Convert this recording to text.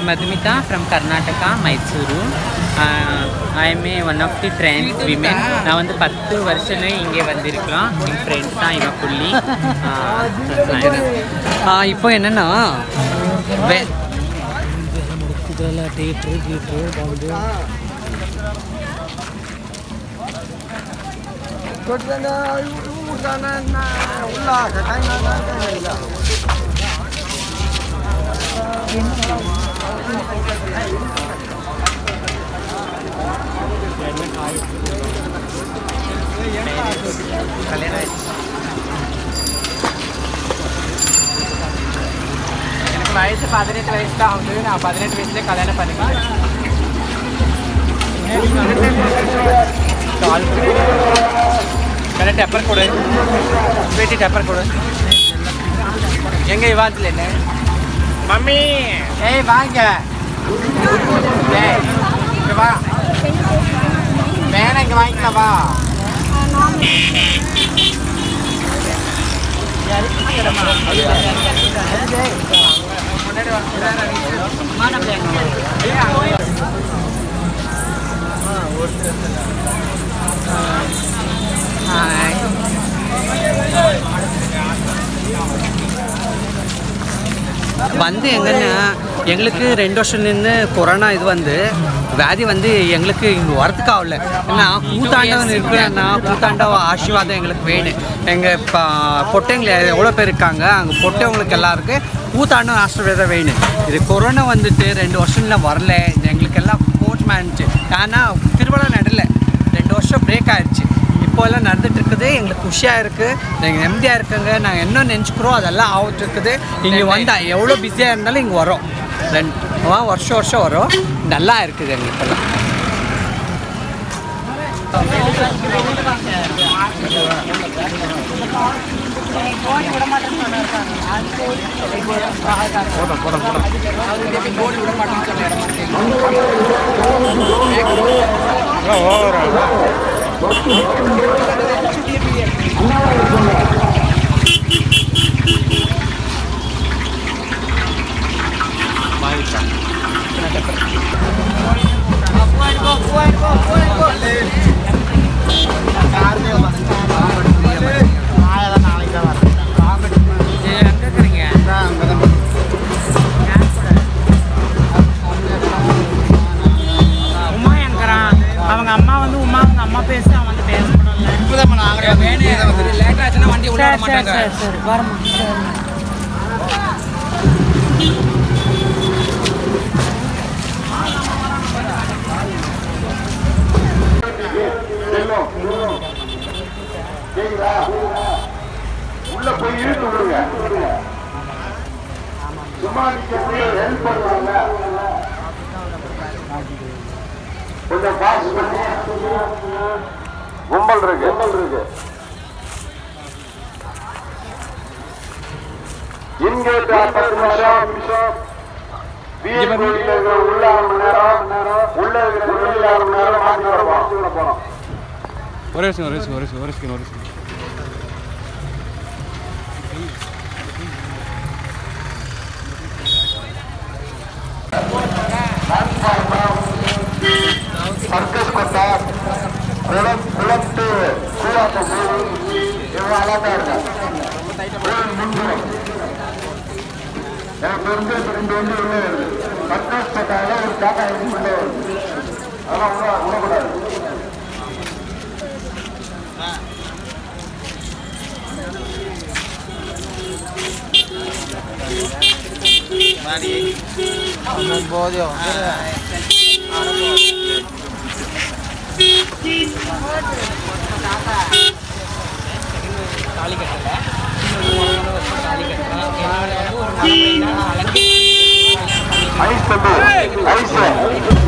Madhumita from Karnataka, Mysuru. Uh, I am a one of the trans women. நான் வந்து பத்து வருஷமே இங்கே வந்திருக்கலாம் என் ஃப்ரெண்ட்ஸ் தான் இவன் புள்ளி இப்போ என்னன்னா வே ಇದೆಲ್ಲ ಥಿಯೇಟ್ರು ಗೀಟ್ರು ಬಂದು எனக்கு வயசு பதினெட்டு வயசு தான் ஆகுது நான் பதினெட்டு வயசுலேயே கல்யாணம் பண்ணிக்கிறேன் கரெக்ட் டெப்பர் கொடு பேட்டி டெப்பர் கொடு எங்க இவாத்துல என்ன மம்மி ஏய் வாங்க ஏய் இங்க வா வேணாம் இங்க வாங்கிக்கலாம் வா வந்து எங்கன்னா எங்களுக்கு ரெண்டு வருஷம் நின்று கொரோனா இது வந்து வியாதி வந்து எங்களுக்கு இங்கே வரத்துக்கு ஆகல ஏன்னா கூத்தாண்டவன் இருக்கிறன்னா கூத்தாண்டவ ஆசீர்வாதம் எங்களுக்கு வேணும் எங்கள் இப்போ பொட்டைங்க எவ்வளோ பேர் இருக்காங்க அங்கே பொட்டவங்களுக்கு எல்லாருக்கும் கூத்தாண்டவன் ஆசீர்வாதம் வேணும் இது கொரோனா வந்துட்டு ரெண்டு வருஷம்ல வரல எங்களுக்கு எல்லாம் போஸ்ட் இருந்துச்சு ஆனால் திருவிழா நடல ரெண்டு வருஷம் பிரேக் ஆயிடுச்சு இப்போ எல்லாம் நடந்துட்டு இருக்குது எங்களுக்கு குஷியாக இருக்குது நாங்கள் நிம்மதியாக இருக்குங்க நாங்கள் என்ன நினச்சிக்கிறோம் அதெல்லாம் ஆகிட்டு இருக்குது இங்கே வந்தால் எவ்வளோ பிஸியாக இருந்தாலும் இங்கே வரோம் ரெண்டு ஆ, வருஷம் வருஷம் வரும் நல்லா இருக்குது எங்களுக்கெல்லாம் எங்கே இருக்கிறீங்க உமா என்கிறான் அவங்க அம்மா வந்து உமா அவங்க அம்மா பேசி அவன் வந்து பேசணும்ல லேட் ஆச்சுன்னா வண்டி உள்ள விட சரி சரி மாட்டாங்க சரி சரி வரமா சரி உள்ள போய் இழுத்து விடுங்க சும்மா நீங்க ஹெல்ப் பண்ணுவாங்க கொஞ்சம் பாஸ் பண்ணி கும்பல் இருக்கு கும்பல் இருக்கு இங்கே பத்து நிமிஷம் வீர் கோயில்ல இருக்கிற உள்ள அரை மணி நேரம் உள்ள இருக்கிற வெளியில அரை மணி நேரம் மாற்றி விட போறோம் போறோம் ஒரே செகண்ட் ஒரே செகண்ட் ஒரே செகண்ட் ஒரே செகண்ட் ஒரே செகண்ட் சர்க்கஸ் கொட்டா குளம் குளத்து கூவாக்கம் இவ்வளோ அழகா இருக்கு கோயில் முன்புறம் எனக்கு தெரிஞ்சு இப்ப ரெண்டு வண்டி உள்ளே வருது சர்க்கஸ் கொட்டால ஒரு டாட்டா எடுத்து உள்ளே வருது அதெல்லாம் உள்ள விடக்கூடாது தாலி கட்டல இன்னொரு வருஷம் தாலி கட்டல என்னோட வந்து ஒரு மழை பெய்ஞ்சா அழகு ஐஸ் தம்பி ஐஸ்